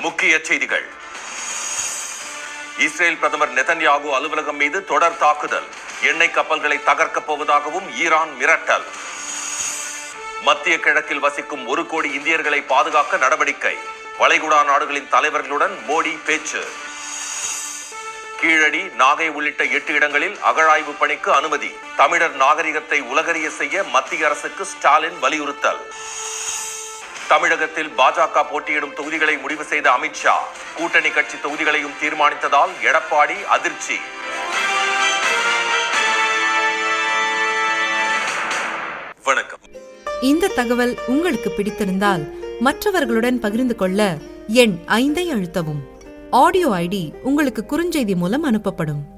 முக்கிய செய்திகள் இஸ்ரேல் பிரதமர் நெதன்யாகு அலுவலகம் மீது தொடர் தாக்குதல் எண்ணெய் கப்பல்களை தகர்க்கப் போவதாகவும் ஈரான் மிரட்டல் மத்திய கிழக்கில் வசிக்கும் ஒரு கோடி இந்தியர்களை பாதுகாக்க நடவடிக்கை வளைகுடா நாடுகளின் தலைவர்களுடன் மோடி பேச்சு கீழடி நாகை உள்ளிட்ட எட்டு இடங்களில் அகழாய்வு பணிக்கு அனுமதி தமிழர் நாகரிகத்தை உலகறிய செய்ய மத்திய அரசுக்கு ஸ்டாலின் வலியுறுத்தல் தமிழகத்தில் பாஜக போட்டியிடும் தொகுதிகளை முடிவு செய்த அமித்ஷா கூட்டணி கட்சி தொகுதிகளையும் தீர்மானித்ததால் எடப்பாடி அதிர்ச்சி வணக்கம் இந்த தகவல் உங்களுக்கு பிடித்திருந்தால் மற்றவர்களுடன் பகிர்ந்து கொள்ள எண் ஐந்தை அழுத்தவும் ஆடியோ ஐடி உங்களுக்கு குறுஞ்செய்தி மூலம் அனுப்பப்படும்